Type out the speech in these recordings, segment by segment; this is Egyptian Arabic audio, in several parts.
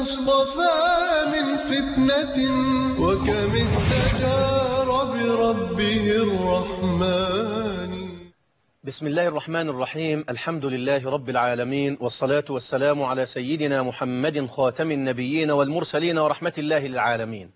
المصطفى من فتنة وكم استجار بربه الرحمن بسم الله الرحمن الرحيم الحمد لله رب العالمين والصلاة والسلام على سيدنا محمد خاتم النبيين والمرسلين ورحمة الله للعالمين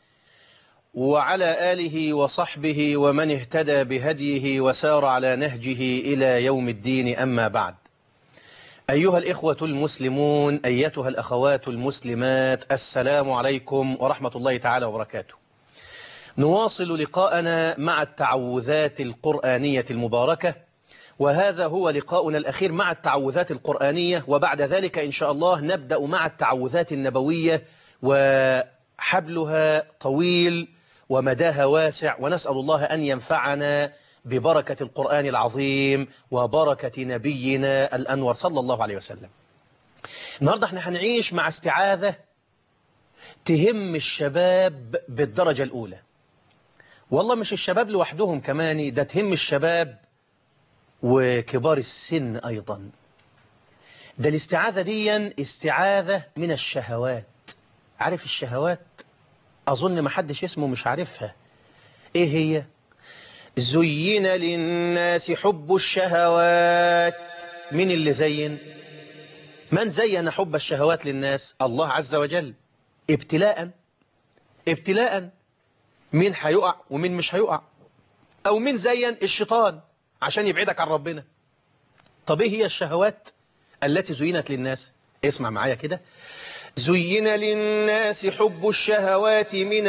وعلى آله وصحبه ومن اهتدى بهديه وسار على نهجه إلى يوم الدين أما بعد أيها الإخوة المسلمون أيتها الأخوات المسلمات السلام عليكم ورحمة الله تعالى وبركاته نواصل لقاءنا مع التعوذات القرآنية المباركة وهذا هو لقاؤنا الأخير مع التعوذات القرآنية وبعد ذلك إن شاء الله نبدأ مع التعوذات النبوية وحبلها طويل ومداها واسع ونسأل الله أن ينفعنا ببركة القرآن العظيم وبركة نبينا الأنور صلى الله عليه وسلم النهاردة احنا هنعيش مع استعاذة تهم الشباب بالدرجة الأولى والله مش الشباب لوحدهم كمان ده تهم الشباب وكبار السن أيضا ده الاستعاذة دي استعاذة من الشهوات عارف الشهوات أظن ما حدش اسمه مش عارفها إيه هي زين للناس حب الشهوات من اللي زين من زين حب الشهوات للناس الله عز وجل ابتلاء ابتلاء مين هيقع ومين مش هيقع أو مين زين الشيطان عشان يبعدك عن ربنا طب ايه هي الشهوات التي زينت للناس اسمع معايا كده زين للناس حب الشهوات من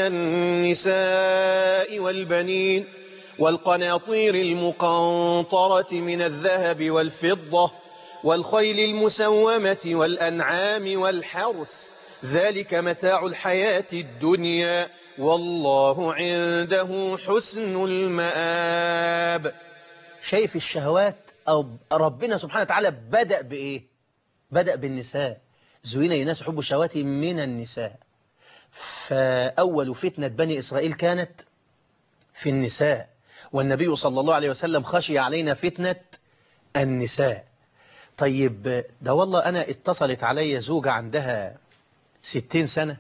النساء والبنين والقناطير المقنطرة من الذهب والفضة والخيل المسومة والأنعام والحرث ذلك متاع الحياة الدنيا والله عنده حسن المآب شايف الشهوات أو ربنا سبحانه وتعالى بدأ بإيه بدأ بالنساء زوين للناس حب الشهوات من النساء فأول فتنة بني إسرائيل كانت في النساء والنبي صلى الله عليه وسلم خشي علينا فتنة النساء طيب ده والله أنا اتصلت علي زوجة عندها ستين سنة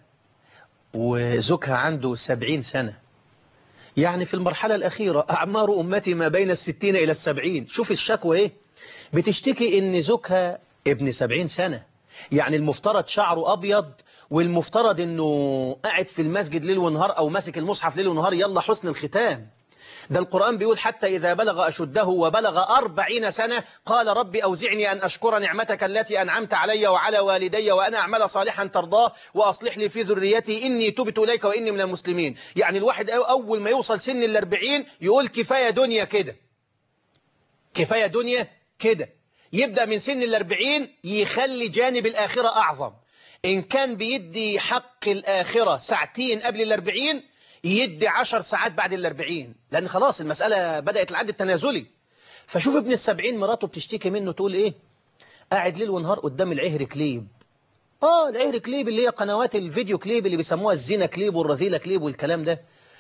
وزوجها عنده سبعين سنة يعني في المرحلة الأخيرة أعمار أمتي ما بين الستين إلى السبعين شوف الشكوى إيه بتشتكي إن زوجها ابن سبعين سنة يعني المفترض شعره أبيض والمفترض إنه قاعد في المسجد ليل ونهار أو ماسك المصحف ليل ونهار يلا حسن الختام ده القرآن بيقول حتى إذا بلغ أشده وبلغ أربعين سنة قال ربي أوزعني أن أشكر نعمتك التي أنعمت علي وعلى والدي وأنا أعمل صالحا ترضاه وأصلح لي في ذريتي إني تبت إليك وإني من المسلمين يعني الواحد أول ما يوصل سن الأربعين يقول كفاية دنيا كده كفاية دنيا كده يبدأ من سن الأربعين يخلي جانب الآخرة أعظم إن كان بيدي حق الآخرة ساعتين قبل الأربعين يدي عشر ساعات بعد الأربعين لأن خلاص المسألة بدأت العد التنازلي فشوف ابن السبعين مراته بتشتكي منه تقول إيه قاعد ليل ونهار قدام العهر كليب آه العهر كليب اللي هي قنوات الفيديو كليب اللي بيسموها الزينة كليب والرذيلة كليب والكلام ده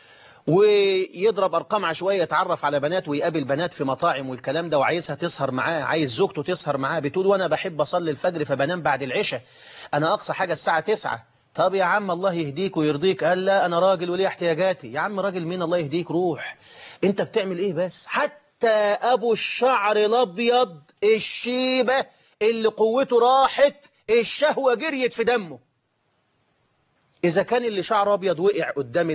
ويضرب أرقام عشوائية يتعرف على بنات ويقابل بنات في مطاعم والكلام ده وعايزها تسهر معاه عايز زوجته تسهر معاه بتقول وأنا بحب أصلي الفجر فبنام بعد العشاء أنا أقصى حاجة الساعة 9 طب يا عم الله يهديك ويرضيك قال لا أنا راجل ولي احتياجاتي يا عم راجل مين الله يهديك روح أنت بتعمل إيه بس حتى أبو الشعر الأبيض الشيبة اللي قوته راحت الشهوة جريت في دمه إذا كان اللي شعر أبيض وقع قدام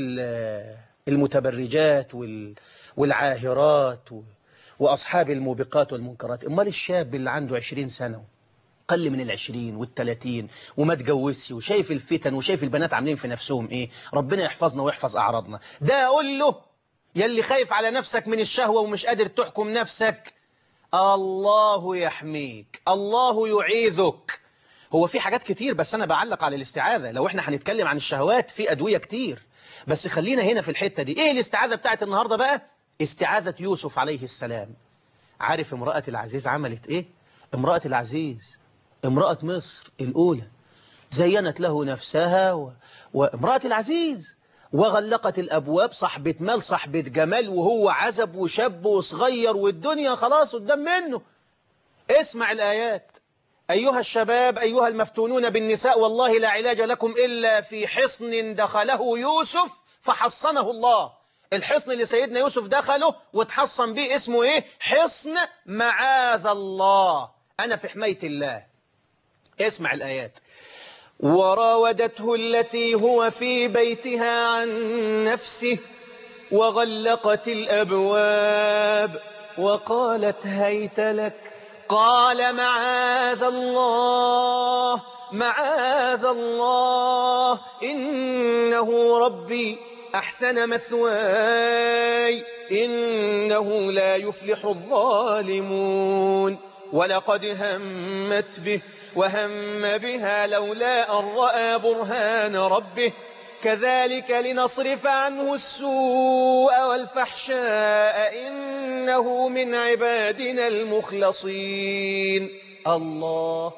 المتبرجات والعاهرات وأصحاب الموبقات والمنكرات أمال الشاب اللي عنده عشرين سنة أقل من العشرين والتلاتين وما تجوزش وشايف الفتن وشايف البنات عاملين في نفسهم إيه ربنا يحفظنا ويحفظ أعراضنا ده أقول له يلي خايف على نفسك من الشهوة ومش قادر تحكم نفسك الله يحميك الله يعيذك هو في حاجات كتير بس أنا بعلق على الاستعاذة لو احنا هنتكلم عن الشهوات في أدوية كتير بس خلينا هنا في الحتة دي ايه الاستعاذة بتاعت النهاردة بقى استعاذة يوسف عليه السلام عارف امرأة العزيز عملت ايه امرأة العزيز امرأة مصر الأولى زينت له نفسها و... وامرأة العزيز وغلقت الأبواب صاحبة مال صاحبة جمال وهو عزب وشاب وصغير والدنيا خلاص قدام منه اسمع الآيات أيها الشباب أيها المفتونون بالنساء والله لا علاج لكم إلا في حصن دخله يوسف فحصنه الله الحصن اللي سيدنا يوسف دخله وتحصن به اسمه إيه حصن معاذ الله أنا في حماية الله اسمع الآيات وراودته التي هو في بيتها عن نفسه وغلقت الأبواب وقالت هيت لك قال معاذ الله معاذ الله إنه ربي أحسن مثواي إنه لا يفلح الظالمون ولقد همت به وهم بها لولا أن رأى برهان ربه كذلك لنصرف عنه السوء والفحشاء إنه من عبادنا المخلصين الله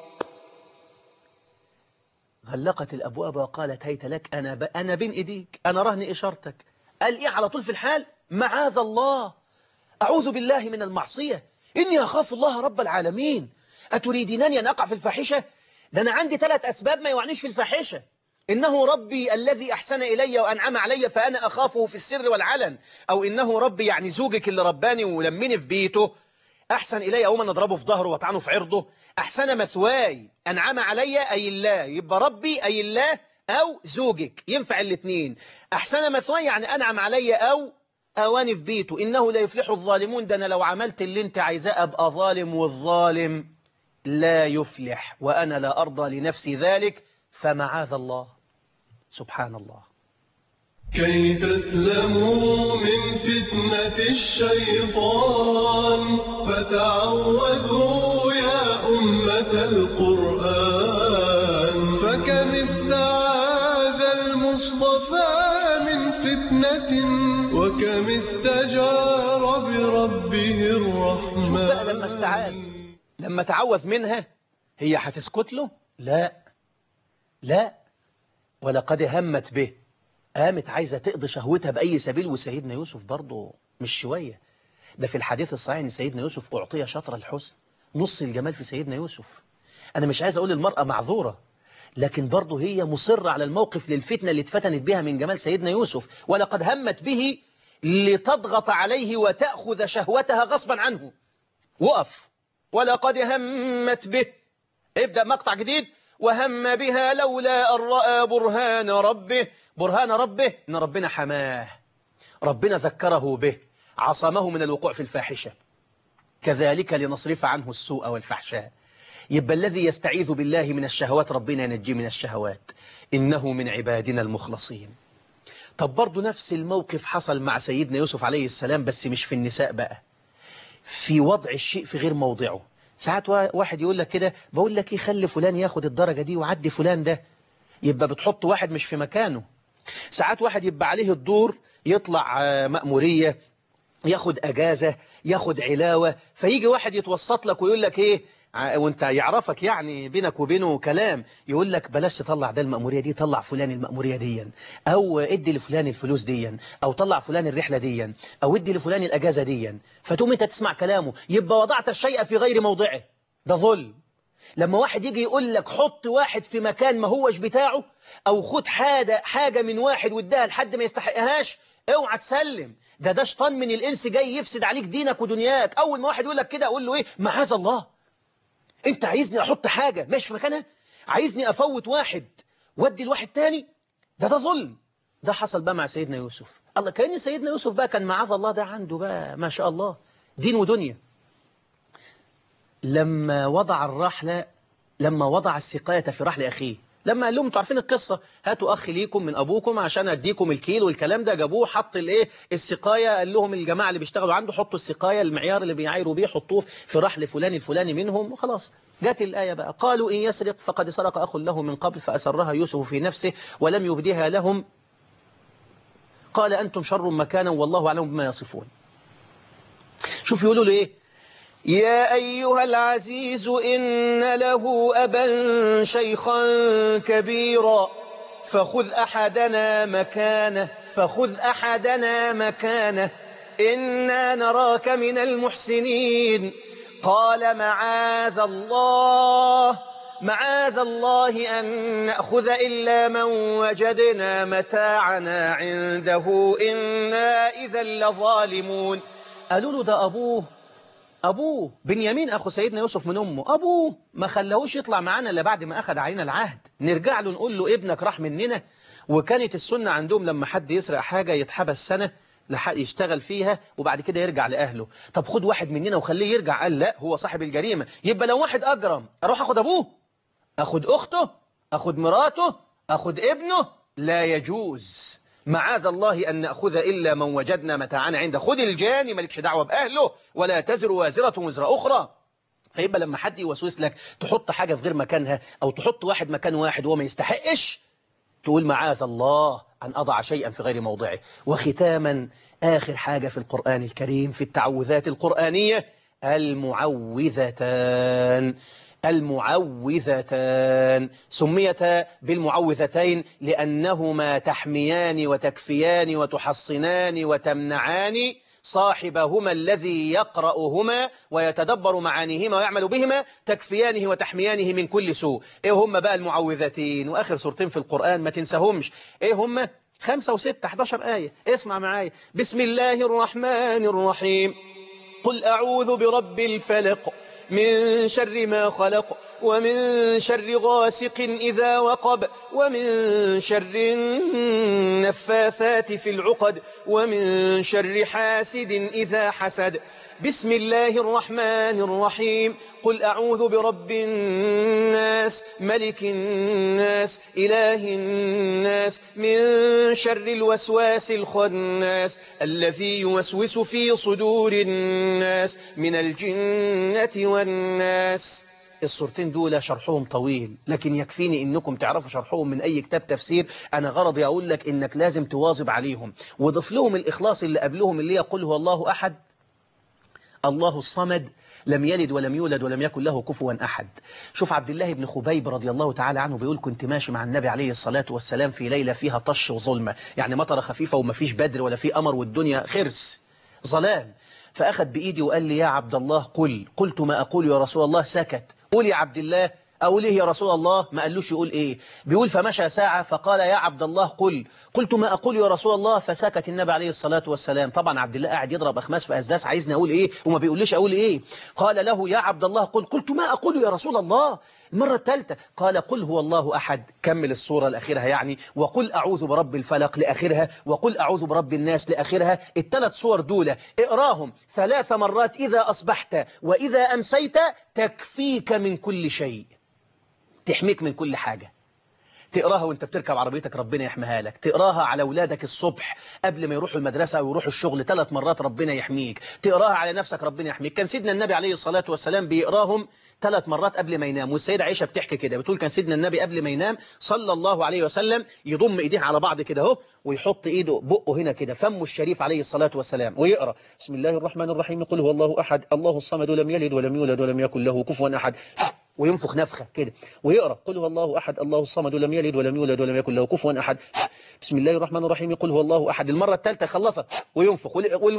غلقت الأبواب وقالت هيت لك أنا, ب... أنا بين إيديك أنا رهن إشارتك قال إيه على طول في الحال معاذ الله أعوذ بالله من المعصية إني أخاف الله رب العالمين أتريدينني أن أقع في الفاحشة ده أنا عندي ثلاث أسباب ما يعنيش في الفاحشة إنه ربي الذي أحسن إلي وأنعم علي فأنا أخافه في السر والعلن أو إنه ربي يعني زوجك اللي رباني ولمني في بيته أحسن إلي أو من أضربه في ظهره وأطعنه في عرضه أحسن مثواي أنعم علي أي الله يبقى ربي أي الله أو زوجك ينفع الاثنين أحسن مثواي يعني أنعم علي أو أواني في بيته إنه لا يفلح الظالمون ده أنا لو عملت اللي أنت عايزاه أبقى ظالم والظالم لا يفلح وأنا لا أرضى لنفسي ذلك فمعاذ الله سبحان الله كي تسلموا من فتنة الشيطان فتعوذوا يا أمة القرآن فكم استعاذ المصطفى من فتنة وكم استجار بربه الرحمن شوف بقى لما استعاذ لما تعوذ منها هي هتسكت له لا لا ولقد همت به قامت عايزة تقضي شهوتها بأي سبيل وسيدنا يوسف برضه مش شوية ده في الحديث الصحيح ان سيدنا يوسف أعطي شطر الحسن نص الجمال في سيدنا يوسف أنا مش عايز أقول المرأة معذورة لكن برضه هي مصرة على الموقف للفتنة اللي اتفتنت بها من جمال سيدنا يوسف ولقد همت به لتضغط عليه وتأخذ شهوتها غصبا عنه وقف ولقد همت به ابدأ مقطع جديد وهم بها لولا أن رأى برهان ربه برهان ربه إن ربنا حماه ربنا ذكره به عصمه من الوقوع في الفاحشة كذلك لنصرف عنه السوء والفحشاء يبقى الذي يستعيذ بالله من الشهوات ربنا ينجي من الشهوات إنه من عبادنا المخلصين طب برضو نفس الموقف حصل مع سيدنا يوسف عليه السلام بس مش في النساء بقى في وضع الشيء في غير موضعه ساعات واحد يقول لك كده بقول لك ايه خلي فلان ياخد الدرجة دي وعدي فلان ده يبقى بتحط واحد مش في مكانه ساعات واحد يبقى عليه الدور يطلع مأمورية ياخد أجازة ياخد علاوة فيجي واحد يتوسط لك ويقول لك ايه وانت يعرفك يعني بينك وبينه كلام يقول لك بلاش تطلع ده المأمورية دي طلع فلان المأمورية دي او ادي لفلان الفلوس دي او طلع فلان الرحلة دي او ادي لفلان الأجازة دي فتقوم انت تسمع كلامه يبقى وضعت الشيء في غير موضعه ده ظلم لما واحد يجي يقول لك حط واحد في مكان ما هوش بتاعه او خد حاجة, حاجة من واحد واداها لحد ما يستحقهاش اوعى تسلم ده ده شيطان من الانس جاي يفسد عليك دينك ودنياك اول ما واحد يقول لك كده اقول له ايه معاذ الله انت عايزني احط حاجة ماشي في مكانها عايزني افوت واحد وادي لواحد تاني ده ده ظلم ده حصل بقى مع سيدنا يوسف الله كأن سيدنا يوسف بقى كان معاذ الله ده عنده بقى ما شاء الله دين ودنيا لما وضع الرحلة لما وضع السقاية في رحل أخيه لما قال لهم انتوا عارفين القصة هاتوا أخ ليكم من أبوكم عشان أديكم الكيل والكلام ده جابوه حط الايه السقاية قال لهم الجماعة اللي بيشتغلوا عنده حطوا السقاية المعيار اللي بيعايروا بيه حطوه في رحل فلان الفلاني منهم وخلاص جات الآية بقى قالوا إن يسرق فقد سرق أخ له من قبل فأسرها يوسف في نفسه ولم يبديها لهم قال أنتم شر مكانا والله أعلم بما يصفون شوف يقولوا له إيه يا أيها العزيز إن له أبا شيخا كبيرا فخذ أحدنا مكانه فخذ أحدنا مكانه إنا نراك من المحسنين قال معاذ الله معاذ الله أن نأخذ إلا من وجدنا متاعنا عنده إنا إذا لظالمون قالوا له ده أبوه أبوه بنيامين أخو سيدنا يوسف من أمه أبوه ما خلاهوش يطلع معانا إلا بعد ما أخذ علينا العهد نرجع له نقول له ابنك راح مننا وكانت السنة عندهم لما حد يسرق حاجة يتحبس سنة لحق يشتغل فيها وبعد كده يرجع لأهله طب خد واحد مننا وخليه يرجع قال لا هو صاحب الجريمة يبقى لو واحد أجرم أروح أخد أبوه أخد أخته أخد مراته أخد ابنه لا يجوز معاذ الله أن نأخذ إلا من وجدنا متاعنا عنده خد الجاني مالكش دعوة بأهله ولا تزر وازرة وزر أخرى فيبقى لما حد يوسوس لك تحط حاجة في غير مكانها أو تحط واحد مكان واحد وهو ما يستحقش تقول معاذ الله أن أضع شيئا في غير موضعه وختاما آخر حاجة في القرآن الكريم في التعوذات القرآنية المعوذتان المعوذتان سميتا بالمعوذتين لأنهما تحميان وتكفيان وتحصنان وتمنعان صاحبهما الذي يقرأهما ويتدبر معانيهما ويعمل بهما تكفيانه وتحميانه من كل سوء ايه هم بقى المعوذتين واخر سورتين في القرآن ما تنساهمش ايه هم خمسة وستة 11 آية اسمع معايا بسم الله الرحمن الرحيم قل أعوذ برب الفلق من شر ما خلق ومن شر غاسق إذا وقب ومن شر النفاثات في العقد ومن شر حاسد إذا حسد بسم الله الرحمن الرحيم قل أعوذ برب الناس ملك الناس إله الناس من شر الوسواس الخناس الذي يوسوس في صدور الناس من الجنة والناس الصورتين دول شرحهم طويل لكن يكفيني انكم تعرفوا شرحهم من اي كتاب تفسير انا غرضي اقول لك انك لازم تواظب عليهم وضف لهم الاخلاص اللي قبلهم اللي يقول هو الله احد الله الصمد لم يلد ولم يولد ولم يكن له كفوا أحد شوف عبد الله بن خبيب رضي الله تعالى عنه بيقول كنت ماشي مع النبي عليه الصلاة والسلام في ليلة فيها طش وظلمة يعني مطرة خفيفة وما فيش بدر ولا في أمر والدنيا خرس ظلام فأخذ بإيدي وقال لي يا عبد الله قل قلت ما أقول يا رسول الله سكت قل يا عبد الله أقول إيه يا رسول الله ما قالوش يقول إيه بيقول فمشى ساعة فقال يا عبد الله قل قلت ما أقول يا رسول الله فسكت النبي عليه الصلاة والسلام طبعا عبد الله قاعد يضرب أخماس في أسداس عايزني أقول إيه وما بيقوليش أقول إيه قال له يا عبد الله قل قلت ما أقول يا رسول الله المرة الثالثة قال قل هو الله أحد كمل الصورة لآخرها يعني وقل أعوذ برب الفلق لآخرها وقل أعوذ برب الناس لآخرها الثلاث صور دولة اقراهم ثلاث مرات إذا أصبحت وإذا أمسيت تكفيك من كل شيء تحميك من كل حاجة تقراها وانت بتركب عربيتك ربنا يحميها لك تقراها على اولادك الصبح قبل ما يروحوا المدرسة او يروحوا الشغل ثلاث مرات ربنا يحميك تقراها على نفسك ربنا يحميك كان سيدنا النبي عليه الصلاة والسلام بيقراهم ثلاث مرات قبل ما ينام والسيدة عائشة بتحكي كده بتقول كان سيدنا النبي قبل ما ينام صلى الله عليه وسلم يضم ايديه على بعض كده اهو ويحط ايده بقه هنا كده فمه الشريف عليه الصلاة والسلام ويقرا بسم الله الرحمن الرحيم قل هو الله احد الله الصمد لم يلد ولم يولد ولم يكن له كفوا احد وينفخ نفخة كده ويقرأ قل هو الله أحد الله الصمد لم يلد ولم يولد ولم يكن له كفوا أحد بسم الله الرحمن الرحيم قل هو الله أحد المرة الثالثة خلصت وينفخ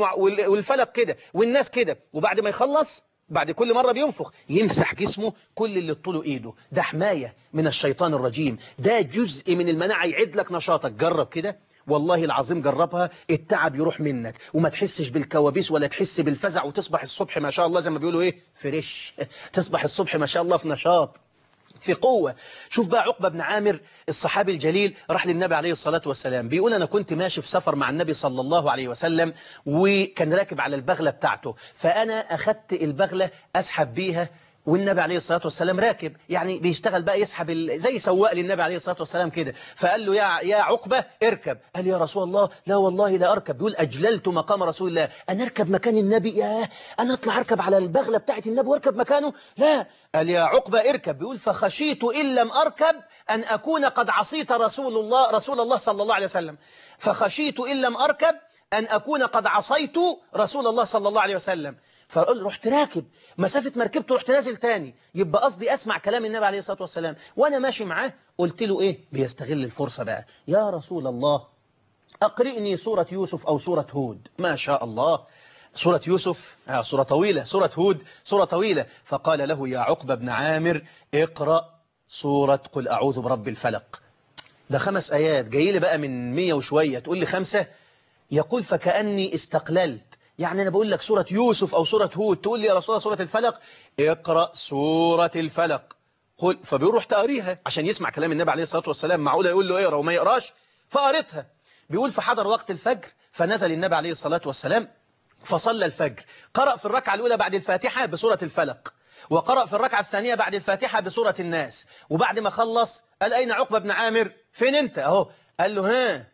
والفلك كده والناس كده وبعد ما يخلص بعد كل مرة بينفخ يمسح جسمه كل اللي طوله ايده ده حماية من الشيطان الرجيم ده جزء من المناعة يعد لك نشاطك جرب كده والله العظيم جربها التعب يروح منك وما تحسش بالكوابيس ولا تحس بالفزع وتصبح الصبح ما شاء الله زي ما بيقولوا ايه فريش تصبح الصبح ما شاء الله في نشاط في قوة شوف بقى عقبة بن عامر الصحابي الجليل راح للنبي عليه الصلاة والسلام بيقول أنا كنت ماشي في سفر مع النبي صلى الله عليه وسلم وكان راكب على البغلة بتاعته فأنا أخدت البغلة أسحب بيها والنبي عليه الصلاة والسلام راكب يعني بيشتغل بقى يسحب ال... زي سواق للنبي عليه الصلاة والسلام كده فقال له يا يا عقبة اركب قال يا رسول الله لا والله لا أركب بيقول أجللت مقام رسول الله أنا أركب مكان النبي يا أنا أطلع أركب على البغلة بتاعت النبي وأركب مكانه لا قال يا عقبة اركب بيقول فخشيت إن لم أركب أن أكون قد عصيت رسول الله رسول الله صلى الله عليه وسلم فخشيت إن لم أركب أن أكون قد عصيت رسول الله صلى الله عليه وسلم فقال رحت راكب مسافة مركبته رحت نازل تاني يبقى قصدي أسمع كلام النبي عليه الصلاة والسلام وأنا ماشي معاه قلت له إيه بيستغل الفرصة بقى يا رسول الله أقرئني سورة يوسف أو سورة هود ما شاء الله سورة يوسف آه سورة طويلة سورة هود سورة طويلة فقال له يا عقبة بن عامر اقرأ سورة قل أعوذ برب الفلق ده خمس آيات جاي لي بقى من مية وشوية تقول لي خمسة يقول فكأني استقللت يعني أنا بقول لك سورة يوسف أو سورة هود تقول لي يا رسول الله سورة الفلق اقرأ سورة الفلق قل فبيروح تقريها عشان يسمع كلام النبي عليه الصلاة والسلام معقولة يقول له اقرأ وما يقراش فقرتها بيقول فحضر وقت الفجر فنزل النبي عليه الصلاة والسلام فصلى الفجر قرأ في الركعة الأولى بعد الفاتحة بسورة الفلق وقرأ في الركعة الثانية بعد الفاتحة بسورة الناس وبعد ما خلص قال أين عقبة بن عامر فين أنت أهو قال له ها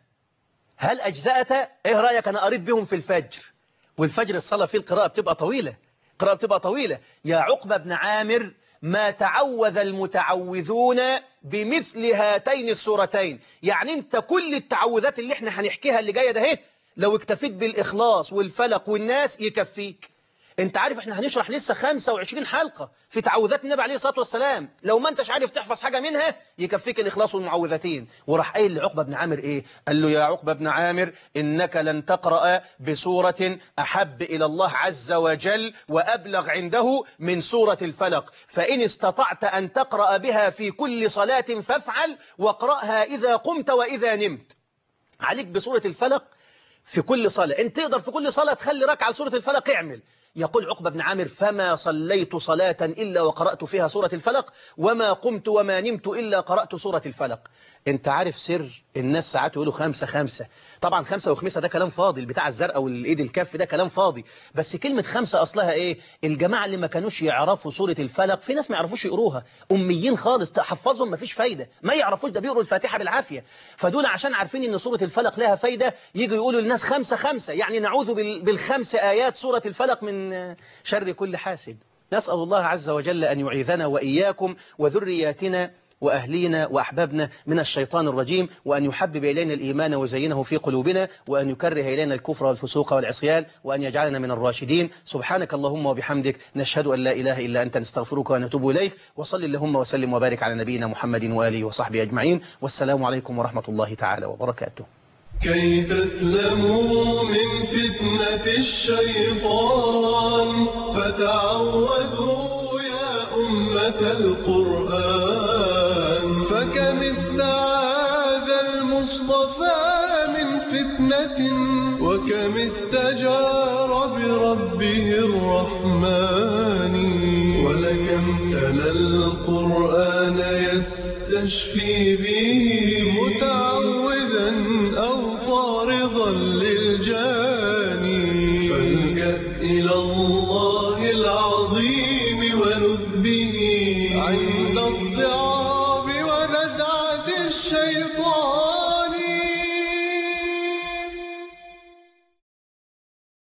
هل أجزأت إيه رأيك أنا قريت بهم في الفجر والفجر الصلاة فيه القراءة بتبقى طويلة القراءة بتبقى طويلة يا عقبة بن عامر ما تعوذ المتعوذون بمثل هاتين السورتين يعني انت كل التعوذات اللي احنا هنحكيها اللي جاية ده لو اكتفيت بالإخلاص والفلق والناس يكفيك انت عارف احنا هنشرح لسه 25 حلقة في تعوذات النبي عليه الصلاة والسلام لو ما انتش عارف تحفظ حاجة منها يكفيك الإخلاص والمعوذتين وراح قايل لعقبة بن عامر ايه قال له يا عقبة بن عامر إنك لن تقرأ بسورة أحب إلى الله عز وجل وأبلغ عنده من سورة الفلق فإن استطعت أن تقرأ بها في كل صلاة فافعل واقرأها إذا قمت وإذا نمت عليك بسورة الفلق في كل صلاة انت تقدر في كل صلاة تخلي ركعة لسورة الفلق اعمل يقول عقبة بن عامر فما صليت صلاة إلا وقرأت فيها سورة الفلق وما قمت وما نمت إلا قرأت سورة الفلق انت عارف سر الناس ساعات يقولوا خمسة خمسة طبعا خمسة وخمسة ده كلام فاضي بتاع الزرقاء والإيد الكف ده كلام فاضي بس كلمة خمسة أصلها إيه الجماعة اللي ما كانوش يعرفوا سورة الفلق في ناس ما يعرفوش يقروها أميين خالص تحفظهم ما فيش فايدة ما يعرفوش ده بيقروا الفاتحة بالعافية فدول عشان عارفين إن سورة الفلق لها فايدة يجوا يقولوا للناس خمسة خمسة يعني نعوذ بالخمس آيات سورة الفلق من شر كل حاسد نسأل الله عز وجل أن يعيذنا وإياكم وذرياتنا وأهلينا وأحبابنا من الشيطان الرجيم وأن يحبب إلينا الإيمان وزينه في قلوبنا وأن يكره إلينا الكفر والفسوق والعصيان وأن يجعلنا من الراشدين سبحانك اللهم وبحمدك نشهد أن لا إله إلا أنت نستغفرك ونتوب إليك وصل اللهم وسلم وبارك على نبينا محمد وآله وصحبه أجمعين والسلام عليكم ورحمة الله تعالى وبركاته كي تسلموا من فتنة الشيطان فتعوذوا يا أمة القرآن فكم استعاذ المصطفى من فتنة وكم استجار بربه الرحمن ولكم تلا القرآن يستشفي به متعوذا أو طارضا للجاني فالجأ إلى الله العظيم ونذ به عند الصعاب ونزعة الشيطان